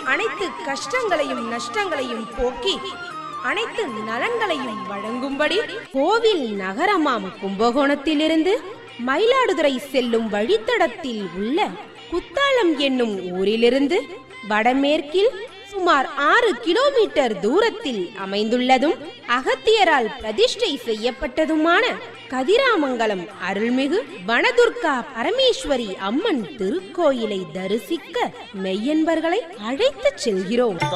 அனைத்து கஷ்டங்களையும் நஷ்டங்களையும் போக்கி அனைத்து நலன்களையும் வழங்கும்படி கோவில் நகரமாம் கும்பகோணத்திலிருந்து மயிலாடுதுறை செல்லும் வழித்தடத்தில் உள்ள குத்தாலம் என்னும் ஊரிலிருந்து வடமேற்கில் சுமார் ஆறு கிலோமீட்டர் தூரத்தில் அமைந்துள்ளதும் அகத்தியரால் பிரதிஷ்டை செய்யப்பட்டதுமான கதிராமங்கலம் அருள்மிகு வனதுர்கா பரமேஸ்வரி அம்மன் திருக்கோயிலை தரிசிக்க மெய்யன்பர்களை அழைத்துச் செல்கிறோம்